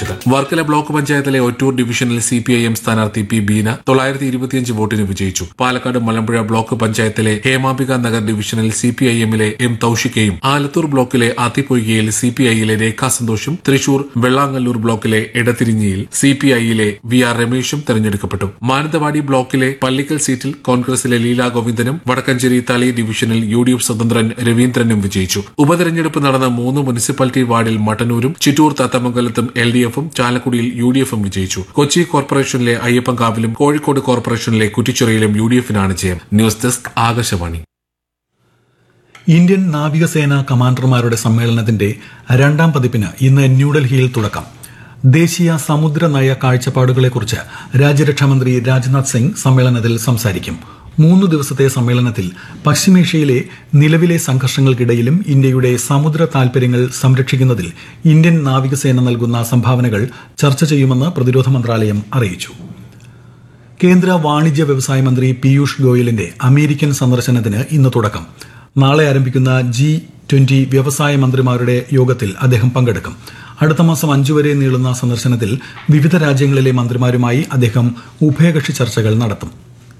പ്രഖ്യാപിച്ചത് വർക്കല ബ്ലോക്ക് പഞ്ചായത്തിലെ ഒറ്റൂർ ഡിവിഷനിൽ സി പി ഐ എം സ്ഥാനാർത്ഥി പി ബീന തൊള്ളായിരത്തി ഇരുപത്തിയഞ്ച് വോട്ടിന് വിജയിച്ചു പാലക്കാട് മലമ്പുഴ ബ്ലോക്ക് പഞ്ചായത്തിലെ ഹേമാംബിക നഗർ ഡിവിഷനിൽ സി പി ഐ എമ്മിലെ എം തൌഷിക്കയും ആലത്തൂർ ബ്ലോക്കിലെ ആത്തിപ്പൊയ്കയിൽ സി പി ഐയിലെ രേഖാ സന്തോഷും തൃശൂർ വെള്ളാങ്ങല്ലൂർ ബ്ലോക്കിലെ എടത്തിരിഞ്ഞിയിൽ സി പി ഐയിലെ വി ആർ രമേശും തെരഞ്ഞെടുക്കപ്പെട്ടു മാനന്തവാടി ബ്ലോക്കിലെ പള്ളിക്കൽ സീറ്റിൽ കോൺഗ്രസിലെ ലീല ഗോവിന്ദനും വടക്കഞ്ചേരി തളി ഡിവിഷനിൽ യു ഡി എഫ് സ്വതന്ത്രൻ രവീന്ദ്രനും വിജയിച്ചു ഉപതെരഞ്ഞെടുപ്പ് നടന്ന മൂന്ന് മുനിസിപ്പാലിറ്റി വാർഡിൽ മട്ടന്നൂരും ചിറ്റൂർ തത്തമംഗലത്തും എൽ ഡി എഫും ചാലക്കുടിയിൽ യു ഡി എഫും വിജയിച്ചു കൊച്ചി കോർപ്പറേഷനിലെ അയ്യപ്പൻകാവിലും കോഴിക്കോട് കോർപ്പറേഷനിലെ കുറ്റിച്ചിറയിലും യു ഡി എഫിനാണ് ജയം ന്യൂസ് ഡെസ്ക് ആകാശവാണി ഇന്ത്യൻ നാവികസേന കമാൻഡർമാരുടെ സമ്മേളനത്തിന്റെ രണ്ടാം പതിപ്പിന് ഇന്ന് ന്യൂഡൽഹിയിൽ തുടക്കം ദേശീയ സമുദ്ര നയ കാഴ്ചപ്പാടുകളെക്കുറിച്ച് രാജ്യരക്ഷാമന്ത്രി രാജ്നാഥ് സിംഗ് സമ്മേളനത്തിൽ സംസാരിക്കും മൂന്ന് ദിവസത്തെ സമ്മേളനത്തിൽ പശ്ചിമേഷ്യയിലെ നിലവിലെ സംഘർഷങ്ങൾക്കിടയിലും ഇന്ത്യയുടെ സമുദ്ര താൽപര്യങ്ങൾ സംരക്ഷിക്കുന്നതിൽ ഇന്ത്യൻ നാവികസേന നൽകുന്ന സംഭാവനകൾ ചർച്ച ചെയ്യുമെന്ന് പ്രതിരോധ മന്ത്രാലയം അറിയിച്ചു കേന്ദ്ര വാണിജ്യ വ്യവസായ മന്ത്രി പീയൂഷ് ഗോയലിന്റെ അമേരിക്കൻ സന്ദർശനത്തിന് ഇന്ന് തുടക്കം നാളെ ആരംഭിക്കുന്ന ജി ട്വന്റി വ്യവസായ മന്ത്രിമാരുടെ യോഗത്തിൽ അദ്ദേഹം പങ്കെടുക്കും അടുത്ത മാസം അഞ്ചു വരെ നീളുന്ന സന്ദർശനത്തിൽ വിവിധ രാജ്യങ്ങളിലെ മന്ത്രിമാരുമായി അദ്ദേഹം ഉഭയകക്ഷി ചർച്ചകൾ നടത്തും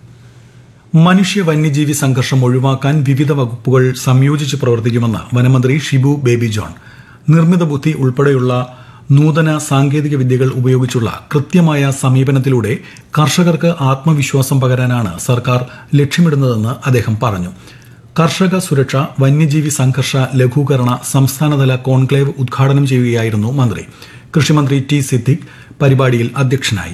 മനുഷ്യ വന്യജീവി സംഘർഷം ഒഴിവാക്കാൻ വിവിധ വകുപ്പുകൾ സംയോജിച്ച് പ്രവർത്തിക്കുമെന്ന് വനമന്ത്രി ഷിബു ബേബി ജോൺ നിർമ്മിത ബുദ്ധി ഉൾപ്പെടെയുള്ള നൂതന സാങ്കേതിക വിദ്യകൾ ഉപയോഗിച്ചുള്ള കൃത്യമായ സമീപനത്തിലൂടെ കർഷകർക്ക് ആത്മവിശ്വാസം പകരാനാണ് സർക്കാർ ലക്ഷ്യമിടുന്നതെന്ന് അദ്ദേഹം പറഞ്ഞു കർഷക സുരക്ഷ വന്യജീവി സംഘർഷ ലഘൂകരണ സംസ്ഥാനതല കോൺക്ലേവ് ഉദ്ഘാടനം ചെയ്യുകയായിരുന്നു മന്ത്രി കൃഷിമന്ത്രി ടി സിദ്ദിഖ് പരിപാടിയിൽ അധ്യക്ഷനായി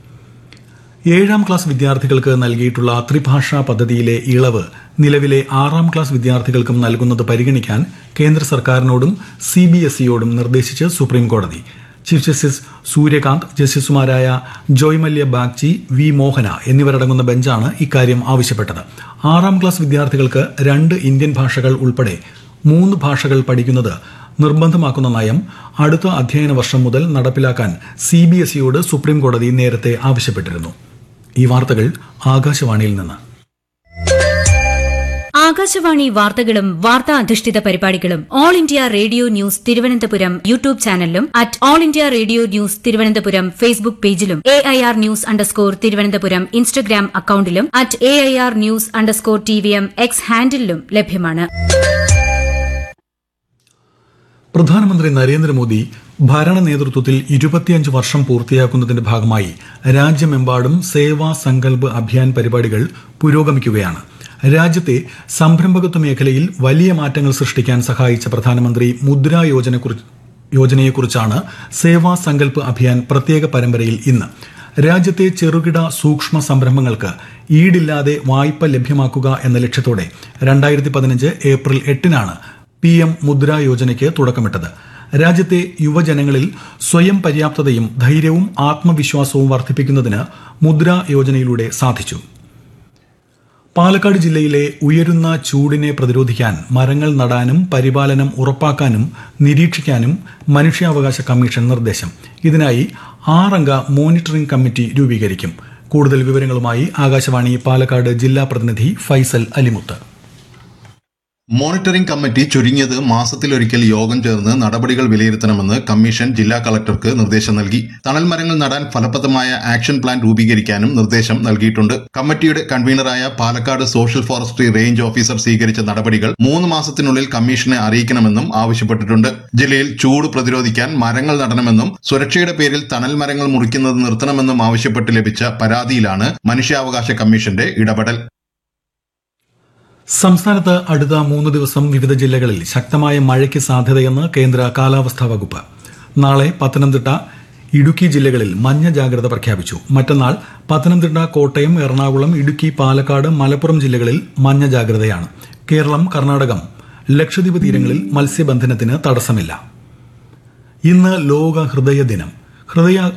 ഏഴാം ക്ലാസ് വിദ്യാർത്ഥികൾക്ക് നൽകിയിട്ടുള്ള ത്രിഭാഷാ പദ്ധതിയിലെ ഇളവ് നിലവിലെ ആറാം ക്ലാസ് വിദ്യാർത്ഥികൾക്കും നൽകുന്നത് പരിഗണിക്കാൻ കേന്ദ്ര സർക്കാരിനോടും സി ബി എസ് ഇയോടും നിർദ്ദേശിച്ച് സുപ്രീം കോടതി ചീഫ് ജസ്റ്റിസ് സൂര്യകാന്ത് ജസ്റ്റിസുമാരായ ജോയ് മല്യ ബാഗ്ചി വി മോഹന എന്നിവരടങ്ങുന്ന ബെഞ്ചാണ് ഇക്കാര്യം ആവശ്യപ്പെട്ടത് ആറാം ക്ലാസ് വിദ്യാർത്ഥികൾക്ക് രണ്ട് ഇന്ത്യൻ ഭാഷകൾ ഉൾപ്പെടെ മൂന്ന് ഭാഷകൾ പഠിക്കുന്നത് നിർബന്ധമാക്കുന്ന നയം അടുത്ത അധ്യയന വർഷം മുതൽ നടപ്പിലാക്കാൻ സി ബി എസ് ഇയോട് സുപ്രീം കോടതി നേരത്തെ ആവശ്യപ്പെട്ടിരുന്നു ഈ വാർത്തകൾ ആകാശവാണിയിൽ നിന്ന് ആകാശവാണി വാർത്തകളും വാർത്താ അധിഷ്ഠിത പരിപാടികളും all India radio news Thiruvananthapuram YouTube ചാനലിലും at all India radio news Thiruvananthapuram Facebook പേജിലും A I R news underscore Thiruvananthapuram Instagram അക്കൌണ്ടിലും at A I R news underscore T V M X ഹാൻഡിലും ലഭ്യമാണ് പ്രധാനമന്ത്രി നരേന്ദ്രമോദി ഭരണ നേതൃത്വത്തിൽ ഇരുപത്തിയഞ്ച് വർഷം പൂർത്തിയാക്കുന്നതിന്റെ ഭാഗമായി രാജ്യമെമ്പാടും സേവാ സങ്കൽപ് അഭിയാൻ പരിപാടികൾ പുരോഗമിക്കുകയാണ് രാജ്യത്തെ സംരംഭകത്വ മേഖലയിൽ വലിയ മാറ്റങ്ങൾ സൃഷ്ടിക്കാൻ സഹായിച്ച പ്രധാനമന്ത്രി മുദ്രാ യോജനക്കുറിച്ച് യോജനയെക്കുറിച്ചാണ് സേവാ സങ്കൽപ് അഭിയാൻ പ്രത്യേക പരമ്പരയിൽ ഇന്ന് രാജ്യത്തെ ചെറുകിട സൂക്ഷ്മ സംരംഭങ്ങൾക്ക് ഈടില്ലാതെ വായ്പ ലഭ്യമാക്കുക എന്ന ലക്ഷ്യത്തോടെ രണ്ടായിരത്തി പതിനഞ്ച് ഏപ്രിൽ എട്ടിനാണ് പി എം മുദ്രാ യോജനയ്ക്ക് തുടക്കമിട്ടത് രാജ്യത്തെ യുവജനങ്ങളിൽ സ്വയം പര്യാപ്തതയും ധൈര്യവും ആത്മവിശ്വാസവും വർദ്ധിപ്പിക്കുന്നതിന് മുദ്രാ യോജനയിലൂടെ സാധിച്ചു പാലക്കാട് ജില്ലയിലെ ഉയരുന്ന ചൂടിനെ പ്രതിരോധിക്കാൻ മരങ്ങൾ നടാനും പരിപാലനം ഉറപ്പാക്കാനും നിരീക്ഷിക്കാനും മനുഷ്യാവകാശ കമ്മീഷൻ നിർദ്ദേശം ഇതിനായി ആറംഗ മോണിറ്ററിംഗ് കമ്മിറ്റി രൂപീകരിക്കും കൂടുതൽ വിവരങ്ങളുമായി ആകാശവാണി പാലക്കാട് ജില്ലാ പ്രതിനിധി ഫൈസൽ അലിമുത്ത് മോണിറ്ററിംഗ് കമ്മിറ്റി ചുരുങ്ങിയത് മാസത്തിലൊരിക്കൽ യോഗം ചേർന്ന് നടപടികൾ വിലയിരുത്തണമെന്ന് കമ്മീഷൻ ജില്ലാ കളക്ടർക്ക് നിർദ്ദേശം നൽകി തണൽ മരങ്ങൾ നടാൻ ഫലപ്രദമായ ആക്ഷൻ പ്ലാൻ രൂപീകരിക്കാനും നിർദ്ദേശം നൽകിയിട്ടുണ്ട് കമ്മിറ്റിയുടെ കൺവീനറായ Palakkad social forestry range officer സ്വീകരിച്ച നടപടികൾ മൂന്ന് മാസത്തിനുള്ളിൽ കമ്മീഷനെ അറിയിക്കണമെന്നും ആവശ്യപ്പെട്ടിട്ടുണ്ട് ജില്ലയിൽ ചൂട് പ്രതിരോധിക്കാൻ മരങ്ങൾ നടണമെന്നും സുരക്ഷയുടെ പേരിൽ തണൽ മരങ്ങൾ മുറിക്കുന്നത് നിർത്തണമെന്നും ആവശ്യപ്പെട്ട് ലഭിച്ച പരാതിയിലാണ് മനുഷ്യാവകാശ കമ്മീഷന്റെ ഇടപെടൽ സംസ്ഥാനത്ത് അടുത്ത മൂന്ന് ദിവസം വിവിധ ജില്ലകളിൽ ശക്തമായ മഴയ്ക്ക് സാധ്യതയെന്ന് കേന്ദ്ര കാലാവസ്ഥാ വകുപ്പ് നാളെ പത്തനംതിട്ട ഇടുക്കി ജില്ലകളിൽ മഞ്ഞ ജാഗ്രത പ്രഖ്യാപിച്ചു മറ്റന്നാൾ പത്തനംതിട്ട കോട്ടയം എറണാകുളം ഇടുക്കി പാലക്കാട് മലപ്പുറം ജില്ലകളിൽ മഞ്ഞ ജാഗ്രതയാണ് കേരളം കർണാടകം ലക്ഷദ്വീപ് തീരങ്ങളിൽ മത്സ്യബന്ധനത്തിന് തടസ്സമില്ല ഇന്ന് ലോക ഹൃദയ ദിനം ഹൃദയ